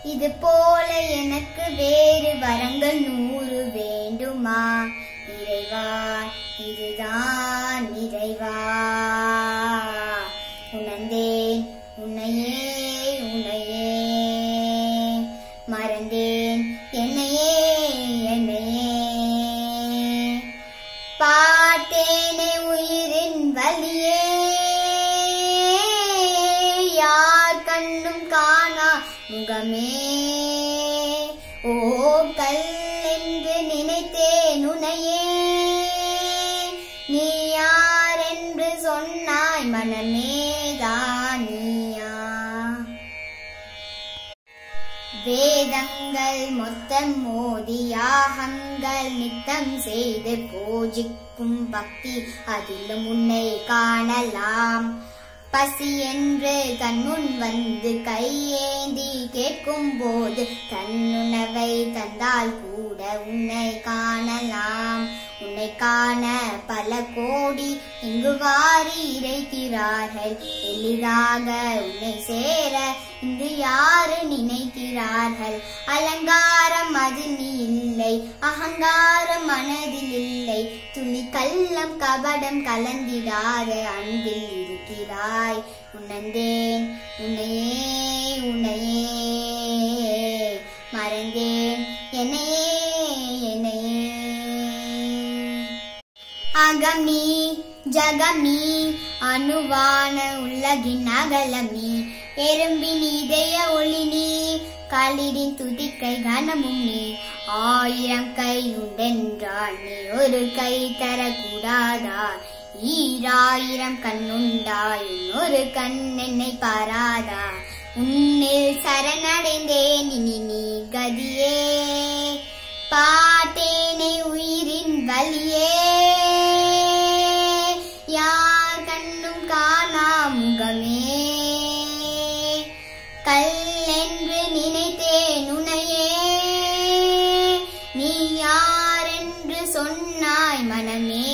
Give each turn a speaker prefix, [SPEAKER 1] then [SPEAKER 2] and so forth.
[SPEAKER 1] இது போல எனக்கு வேறு வரங்கள் நூறு வேண்டுமா இறைவா இதுதான் இறைவா உணர்ந்தேன் உன்னையே உன்னையே மறந்தேன் என்னையே என்னையே பார்த்தேனே உயிரின் வலியே யார் கண்ணும் காணா முகமே ஓ கல் என்று நினைத்தேன் உனையே நீ யார் என்று சொன்னாய் மனமேதான் நீயா வேதங்கள் மொத்தம் மோதி யாகங்கள் நித்தம் செய்து பூஜிக்கும் பக்தி அதிலும் உன்னை காணலாம் பசி என்று கண்முன் வந்து கையேந்தி கேட்கும் போது தன்னுணவை தந்தால் கூட உன்னை காணலாம் உன்னை காண பல கோடி இங்கு வாரி இறைக்கிறார்கள் எளிதாக உன்னை சேர இங்கு யாரு நினைக்கிறார்கள் அலங்காரம் அதில் நீ இல்லை அகங்காரம் மனதில் இல்லை துளி கள்ளம் கபடம் கலந்திடாத அன்பில் இருக்கிறாய் உணர்ந்தேன் உன்னையே உன்னையே மறந்தேன் என்னையே என்னையே அகமி ஜகமி அணுவான உலகின் அகலமி எறும்பின் இதய ஒளி நீ களிரின் துதிக்கை கனமும் நீ ஆயிரம் கை உண்டென்றால் நீ ஒரு கை தரக்கூடாதா ஈராயிரம் கண்ணுண்டாய் ஒரு கண் என்னை பாராதா உன்னில் சரணடைந்தேன் இனி நீ கதியே பார்த்தேனே உயிரின் வலியே யார் கண்ணும் காணா முகமே கல் என்று நினைத்தேன் உனையே நீ யார் என்று சொன்னாய் மனமே